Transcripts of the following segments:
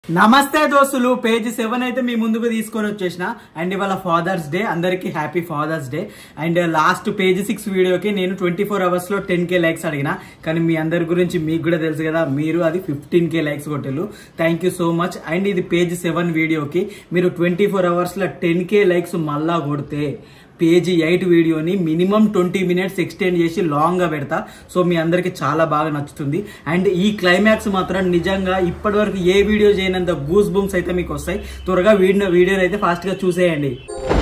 నమస్తే దోస్తులు page seven అయితే మీ ముందుకు తీసుకొని వచ్చేసిన అండ్ ఇవాళ ఫాదర్స్ డే అందరికి happy fathers day and last page six వీడియోకి నేను ట్వంటీ ఫోర్ అవర్స్ లో టెన్ కే లైక్స్ అడిగిన కానీ మీ అందరి గురించి మీకు కూడా తెలుసు కదా మీరు అది ఫిఫ్టీన్ కే లైక్స్ కొట్టేలు thank you so much and ఇది పేజ్ సెవెన్ వీడియోకి మీరు ట్వంటీ ఫోర్ అవర్స్ లో టెన్ కే లైక్స్ మళ్ళా కొడితే పేజీ ఎయిట్ వీడియోని మినిమం ట్వంటీ మినిట్స్ ఎక్స్టెండ్ చేసి లాంగ్ గా పెడతా సో మీ అందరికి చాలా బాగా నచ్చుతుంది అండ్ ఈ క్లైమాక్స్ మాత్రం నిజంగా ఇప్పటి వరకు ఏ వీడియో చేయనంత గూస్ బూమ్స్ అయితే మీకు వస్తాయి త్వరగా వీడియో వీడియోని అయితే ఫాస్ట్ గా చూసేయండి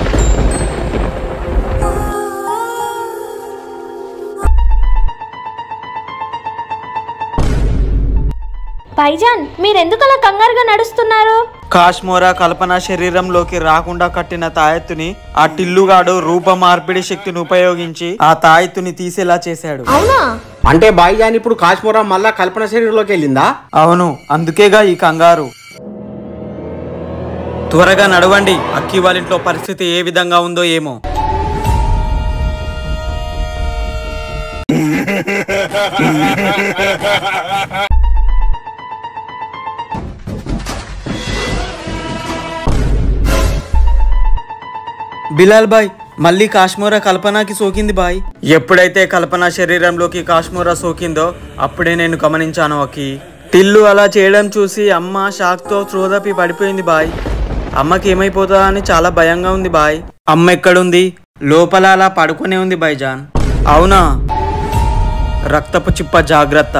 పైజాన్ మీరెందుకు అలా కంగారుగా నడుస్తున్నారు కాశ్మోరా కల్పన శరీరంలోకి రాకుండా కట్టిన తాయెత్తుని ఆ టిల్లుగాడు రూప మార్పిడి శక్తిని ఉపయోగించి ఆ తాయెత్తుని తీసేలా చేశాడు అవునా అంటే బాయిజాన్ ఇప్పుడు కాశ్మీరం మళ్ళా కల్పన శరీరంలోకి వెళ్ళిందా అవును అందుకేగా ఈ కంగారు త్వరగా నడవండి అక్కి వాళ్ళ ఇంట్లో పరిస్థితి ఏ విధంగా ఉందో ఏమో బిలాల్ బాయ్ మళ్ళీ కాశ్మీరా కల్పనకి సోకింది బాయ్ ఎప్పుడైతే కల్పన శరీరంలోకి కాశ్మీరా సోకిందో అప్పుడే నేను గమనించాను అకి టిల్లు అలా చేయడం చూసి అమ్మ షాక్తో త్రోదపి పడిపోయింది బాయ్ అమ్మకి ఏమైపోతుందా అని చాలా భయంగా ఉంది బాయ్ అమ్మ ఎక్కడుంది లోపల అలా పడుకునే ఉంది బాయ్ జాన్ అవునా రక్తపు చిప్ప జాగ్రత్త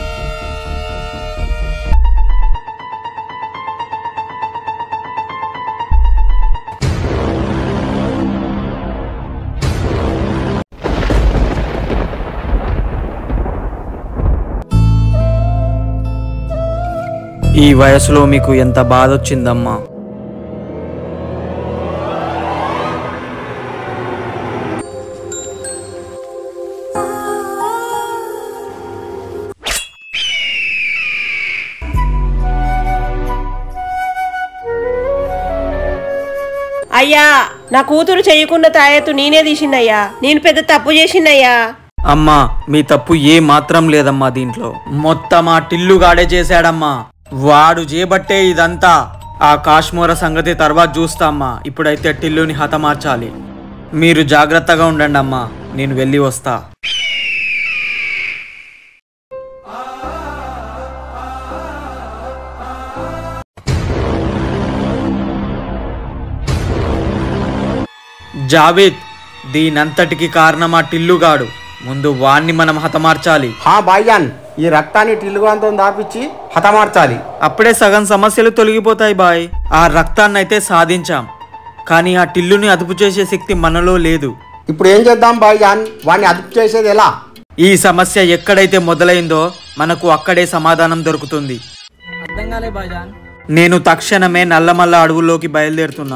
ఈ వయసులో మీకు ఎంత బాధ వచ్చిందమ్మా అయ్యా నా కూతురు చెయ్యకున్న తాయెత్తు నేనే తీసిందయ్యా నేను పెద్ద తప్పు చేసిందయ్యా అమ్మా మీ తప్పు ఏ మాత్రం లేదమ్మా దీంట్లో మొత్తం ఆ టిల్లుగాడే చేశాడమ్మా వాడు చేబట్టే ఇదంతా ఆ కాశ్మీర సంగతి తర్వాత చూస్తామ్మా ఇప్పుడైతే టిల్లుని హతమార్చాలి మీరు జాగ్రత్తగా ఉండండి అమ్మా నేను వెళ్ళి వస్తా జావేద్ దీనంతటికి కారణం ఆ టిల్లుగాడు ముందు వాణ్ణి మనం హతమార్చాలి హా బాయిజాన్ ఈ రక్తాన్ని టిల్లుగాంతో దాపిచ్చి హతమార్చాలి అప్పుడే సగం సమస్యలు తొలగిపోతాయి బాయ్ ఆ రక్తాన్ని అయితే సాధించాం కానీ ఆ టిల్లుని అదుపు చేసే శక్తి మనలో లేదు ఇప్పుడు ఏం చేద్దాం బాయిజాన్ వాడిని అదుపు చేసేది ఎలా ఈ సమస్య ఎక్కడైతే మొదలైందో మనకు అక్కడే సమాధానం దొరుకుతుంది నేను తక్షణమే నల్లమల్ల అడవుల్లోకి బయలుదేరుతున్నా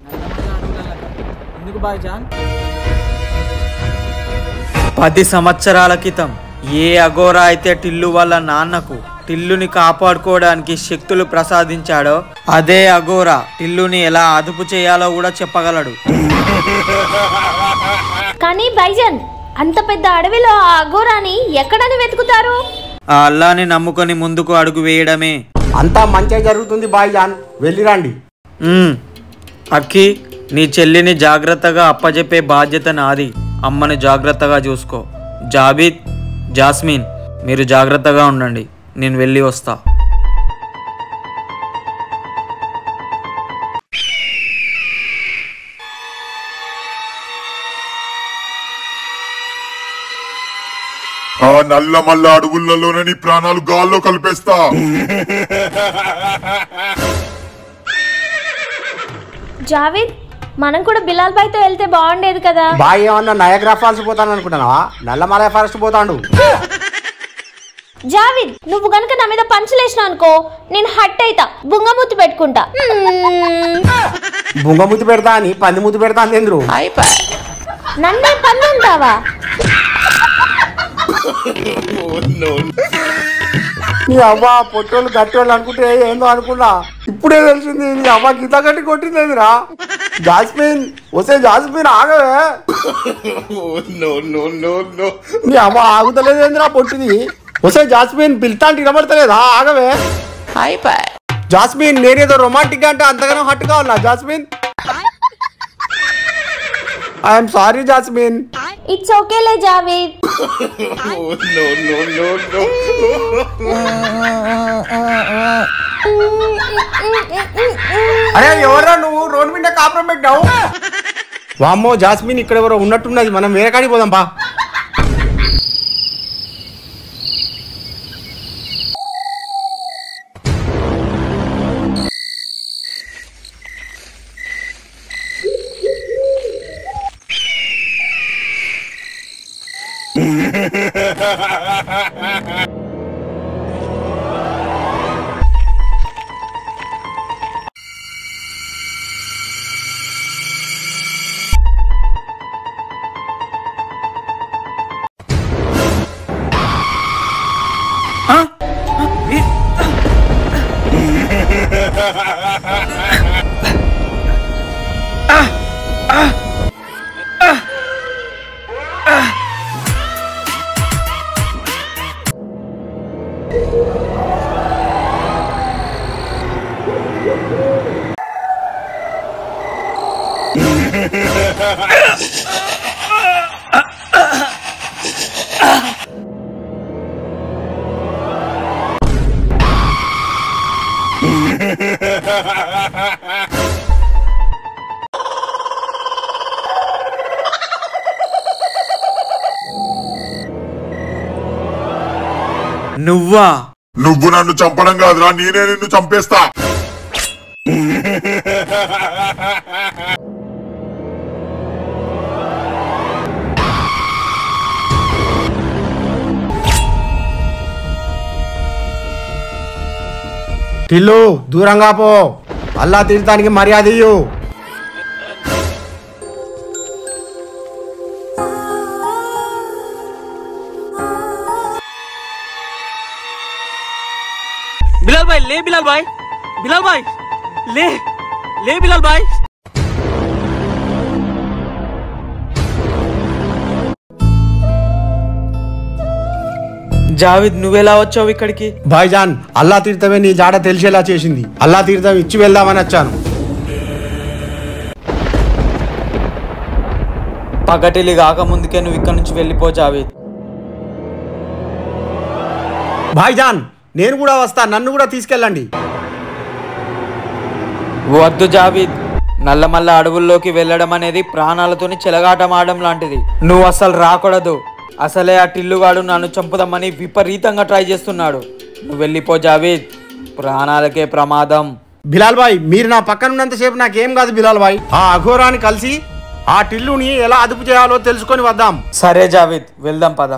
పది సంవత్సరాల క్రితం ఏ అఘోరా అయితే టిల్లు వాళ్ళ నాన్నకు టిల్లుని కాపాడుకోవడానికి శక్తులు ప్రసాదించాడో అదే అఘోరా టిల్లుని ఎలా అదుపు చేయాలో కూడా చెప్పగలడు కానీ బైజాన్ అంత పెద్ద అడవిలో ఆ అఘోరాని ఎక్కడని వెతుకుతారు ఆ అల్లాని నమ్ముకొని ముందుకు అడుగు వేయడమే అంతా మంచిగా జరుగుతుంది బాయిజాన్ వెళ్ళిరండి ఉమ్, అక్కి నీ చెల్లిని జాగ్రత్తగా అప్పజెప్పే బాధ్యత నాది అమ్మని జాగ్రత్తగా చూసుకో జాబిద్ జాస్మిన్ మీరు జాగ్రత్తగా ఉండండి నేను వెళ్ళి వస్తా ఆ నల్ల మల్ల అడవులలోనే నీ ప్రాణాలు గాల్లో కలిపేస్తా జావేద్ మనం కూడా బిలాల్ బాయ్తో వెళ్తే బాగుండేది కదా బాయ్ ఏమన్నా నయగ్రా ఫాల్స్ పోతాను అనుకుంటున్నావా నల్లమలై ఫారెస్ట్ పోతాడు జావేద్ నువ్వు గనుక నా మీద పంచలేసినావు అనుకో నేను హట్ అయితా బుంగమూతి పెట్టుకుంటా మ్మ్. బుంగ ముద్దు పెడతా అని పంది ముద్దు పెడతా అని ఎందురు నన్నే పంది అంటావా నీ అవ్వ పొట్టోళ్ళు గట్టోళ్ళు అనుకుంటే ఏందో అనుకున్నా ఇప్పుడే తెలిసింది నీ అవ్వ గీత గట్టి కొట్టిందేమిరా జాస్మిన్ వస్తే జాస్మిన్ ఆగవే నీ అవ్వ ఆగుతలేదేందిరా పొట్టిది వస్తే జాస్మిన్ పిల్తా అంటే వినబడతలేదా ఆగవే జాస్మిన్ నేనేదో రొమాంటిక్ అంటే అంతగానో హట్ కావాలా Jasmine I'm sorry Jasmine it's ఓకేలే జావేద్ అరే ఎవరా నువ్వు రోడ్ మీద కాపురం పెట్టావు వామ్మో జాస్మిన్ ఇక్కడ ఎవరో ఉన్నట్టున్నది మనం వేరే కాడికి పోదాం బా నువ్వా నువ్వు నన్ను చంపడం కాదురా నేనే నిన్ను చంపేస్తా టిల్లు దూరంగా పో అల్లా తీర్థానికి మర్యాద ఇయ్యు బిలాల్ భాయ్ లే బిలాల్ భాయ్ బిలాల్ భాయ్ లే లే బిలాల్ భాయ్ జావిద్ నువ్వెలా వచ్చావు ఇక్కడికి భాయ్జాన్ అల్లా తీర్థమే నీ జాడ తెలిసేలా చేసింది అల్లా తీర్థం ఇచ్చి వెళ్దామని వచ్చాను పగటిలి కాక ముందుకే నువ్వు ఇక్కడ నుంచి వెళ్ళిపో జావిద్ భాయ్జాన్ నేను కూడా వస్తా నన్ను కూడా తీసుకెళ్ళండి వద్దు జావిద్ నల్లమల్ల అడవుల్లోకి వెళ్ళడం అనేది ప్రాణాలతోని చెలగాటమాడడం లాంటిది నువ్వు అసలు రాకూడదు అసలే ఆ టిల్లుగాడు నన్ను చంపుదామని విపరీతంగా ట్రై చేస్తున్నాడు నువ్వు వెళ్ళిపో జావిద్ ప్రాణాలకే ప్రమాదం బిలాల్ బాయ్ మీరు నా పక్కన ఉన్నంతసేపు నాకేం కాదు బిలాల్ బాయ్ ఆ అఘోరాన్ని కలిసి ఆ టిల్లుని ఎలా అదుపు చేయాలో తెలుసుకొని వద్దాం సరే జావిద్ వెళ్దాం పద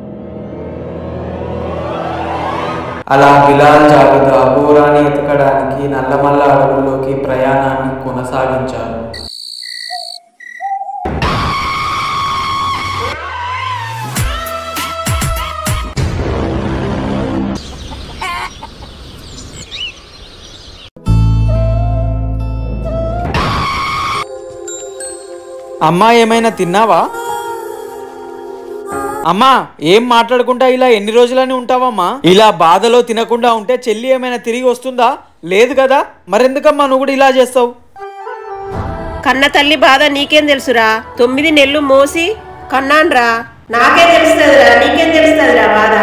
అలా బిలాల్ జావిద్ అఘోరాన్ని ఎతకడానికి నల్లమల్ల అడవుల్లోకి ప్రయాణాన్ని కొనసాగించారు అమ్మా ఏమైనా తిన్నావా అమ్మా ఏం మాట్లాడుకుంటా ఇలా ఎన్ని రోజులని ఉంటావమ్మా ఇలా బాధలో తినకుండా ఉంటే చెల్లి ఏమైనా తిరిగి వస్తుందా లేదు కదా మరెందుకమ్మా నువ్వు కూడా ఇలా చేస్తావు కన్న తల్లి బాధ నీకేం తెలుసురా తొమ్మిది నెలలు మోసి కన్నాన్రా నాకేం తెలుస్తుందిరా నీకేం తెలుస్తుందిరా బాధ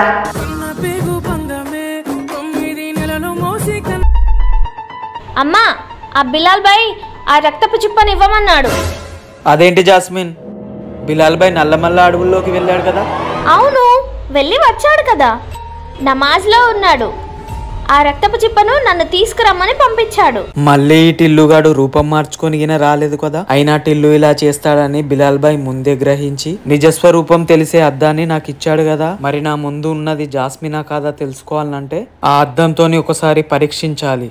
అమ్మా ఆ బిలాల్ భాయ్ ఆ రక్తపు చిప్పని ఇవ్వమన్నాడు అదేంటి జాస్మిన్ బిలాల్ భాయ్ నల్లమల్ల అడవుల్లోకి వెళ్ళాడు కదా అవును వెళ్ళి వచ్చాడు కదా నమాజ్లో ఉన్నాడు ఆ రక్తపు చిప్పను నన్ను తీసుకురమ్మని పంపించాడు మళ్ళీ ఈ టిల్లుగాడు రూపం మార్చుకొని గిన రాలేదు కదా అయినా టిల్లు ఇలా చేస్తాడని బిలాల్ భాయ్ ముందే గ్రహించి నిజస్వరూపం తెలిసే అద్దాన్ని నాకు ఇచ్చాడు కదా మరి నా ముందు ఉన్నది జాస్మినా కాదా తెలుసుకోవాలంటే ఆ అద్దంతోని ఒకసారి పరీక్షించాలి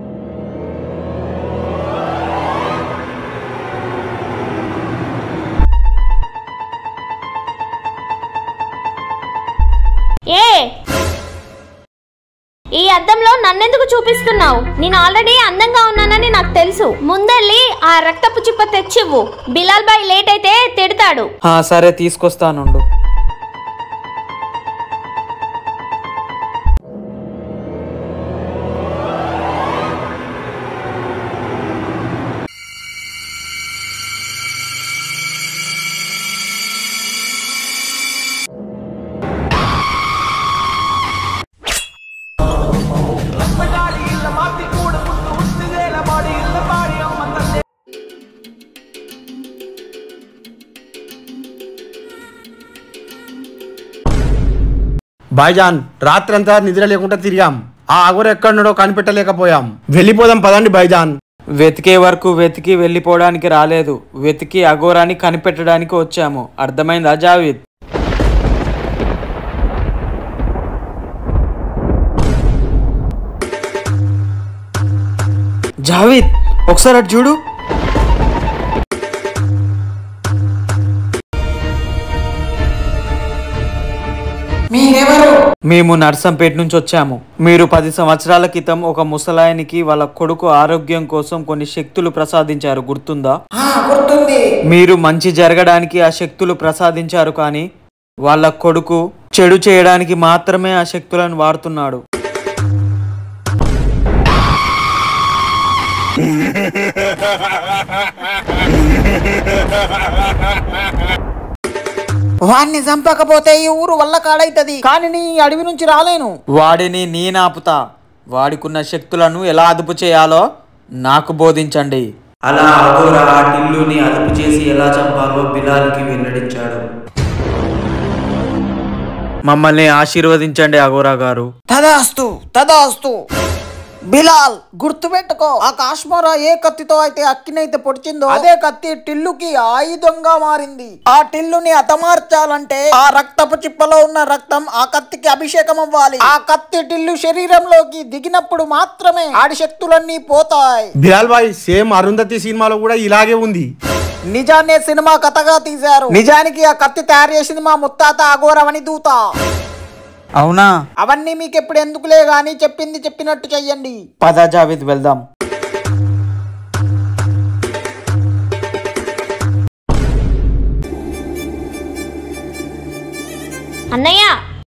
ఏ ఈ అద్దంలో నన్నెందుకు చూపిస్తున్నావు నేను ఆల్రెడీ అందంగా ఉన్నానని నాకు తెలుసు ముందెళ్ళి ఆ రక్తపు చిప్ప తెచ్చివ్వు బిలాల్ బాయ్ లేట్ అయితే తిడతాడు ఆ, సరే తీసుకొస్తానుండు భాయ్జాన్ రాత్రంతా నిద్ర లేకుండా తిరిగాం ఆ అగోర ఎక్కడున్నాడో కనిపెట్టలేకపోయాం వెళ్ళిపోదాం పదండి భాయ్జాన్ వెతికే వరకు వెతికి వెళ్ళిపోవడానికి రాలేదు వెతికి అఘోరాన్ని కనిపెట్టడానికి వచ్చాము అర్థమైందా జావిద్ జావిద్ ఒకసారి అటు చూడు మేము నర్సంపేట నుంచి వచ్చాము మీరు పది సంవత్సరాల క్రితం ఒక ముసలాయనికి వాళ్ళ కొడుకు ఆరోగ్యం కోసం కొన్ని శక్తులు ప్రసాదించారు గుర్తుందా మీరు మంచి జరగడానికి ఆ శక్తులు ప్రసాదించారు కానీ వాళ్ళ కొడుకు చెడు చేయడానికి మాత్రమే ఆ శక్తులను వాడుతున్నాడు వాణ్ణి చంపకపోతే ఈ ఊరు వల్ల కాడైతది కానీ నీ అడవి నుంచి రాలేను వాడిని నేనాపుతా వాడికున్న శక్తులను ఎలా అదుపు చేయాలో నాకు బోధించండి అలా అఘోర ఆ టిల్లుని అదుపు చేసి ఎలా చంపాలో బిలాల్కి వెల్లడించాడు మమ్మల్ని ఆశీర్వదించండి అఘోరా గారు తదాస్తు తదాస్తు బిలాల్ గుర్తుపెట్టుకో ఆ కాశ్మీరా ఏ కత్తితో అయితే అక్కినైతే పొడిచిందో అదే కత్తి టిల్లుకి ఆయుధంగా మారింది ఆ టిల్లుని హతమార్చాలంటే ఆ రక్తపు చిప్పలో ఉన్న రక్తం ఆ కత్తికి అభిషేకం అవ్వాలి ఆ కత్తి టిల్లు శరీరంలోకి దిగినప్పుడు మాత్రమే ఆడి శక్తులన్నీ పోతాయి బిలాల్ భాయ్ సేమ్ అరుంధతి సినిమాలో కూడా ఇలాగే ఉంది నిజాన్నే సినిమా కథగా తీశారు నిజానికి ఆ కత్తి తయారు చేసింది మా ముత్తాత అఘోరవని దూత అవునా అవన్నీ మీకు ఎప్పుడు ఎందుకులే గాని చెప్పింది చెప్పినట్టు చెయ్యండి పద జావేద్ వెళ్దాం అన్నయ్య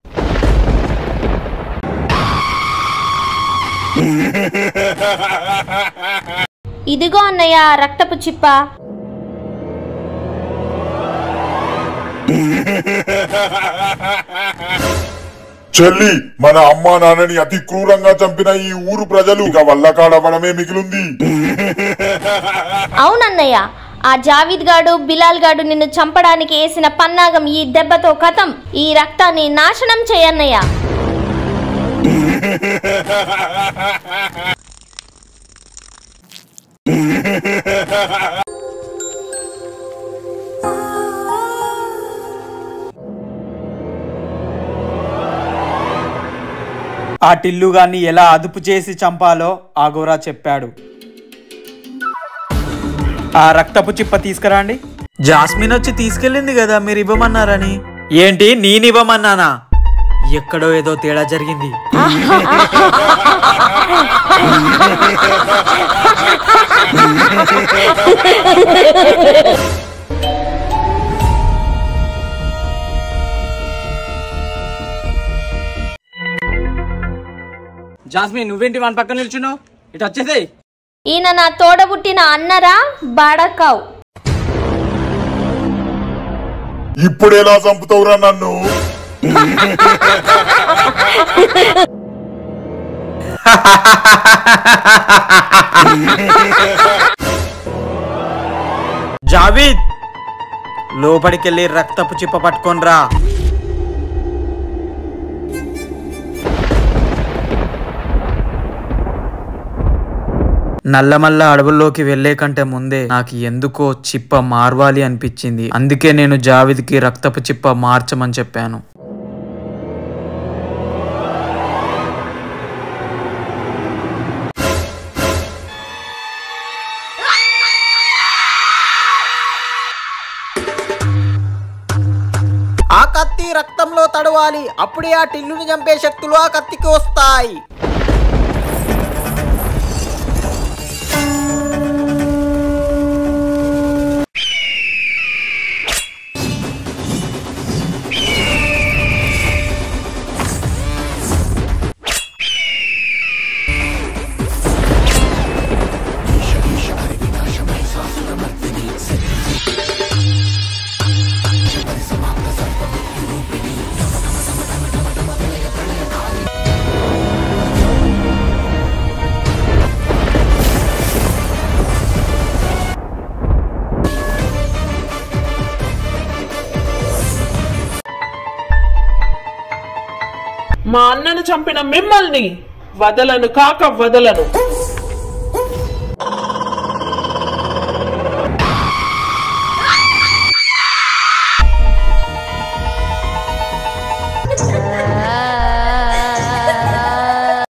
ఇదిగో అన్నయ్య రక్తపు చిప్ప చెల్లి మన అమ్మా నాన్నని అతి క్రూరంగా చంపిన ఈ ఊరు ప్రజలు ఇక వల్ల కాడవడమే మిగిలింది అవునన్నయ్య ఆ జావీద్ గాడు బిలాల్ గాడు నిన్ను చంపడానికి వేసిన పన్నాగం ఈ దెబ్బతో కథం ఈ రక్తాన్ని నాశనం చేయన్నయ్య ఆ టిల్లుగాన్ని ఎలా అదుపు చేసి చంపాలో ఆగోరా చెప్పాడు ఆ రక్తపు చిప్ప తీసుకురండి జాస్మిన్ వచ్చి తీసుకెళ్ళింది కదా మీరు ఇవ్వమన్నారని ఏంటి నేను ఇవ్వమన్నానా ఎక్కడో ఏదో తేడా జరిగింది జాస్మిన్ నువ్వేంటి వాని పక్కన నిల్చున్నావు ఇటు వచ్చేదే ఈయన నా తోడబుట్టిన అన్నరా బాడకావు ఇప్పుడు ఎలా చంపుతావురా నన్ను జావీద్ లోపలికెళ్ళి రక్తపు చిప్ప పట్టుకొని రా నల్లమల్ల అడవుల్లోకి వెళ్లే కంటే ముందే నాకు ఎందుకో చిప్ప మార్వాలి అనిపించింది అందుకే నేను జావిద్కి రక్తపు చిప్ప మార్చమని చెప్పాను ఆ కత్తి రక్తంలో తడవాలి అప్పుడే ఆ టిల్లుని చంపే శక్తులు ఆ కత్తికి వస్తాయి మా అన్నను చంపిన మిమ్మల్ని వదలను కాక వదలను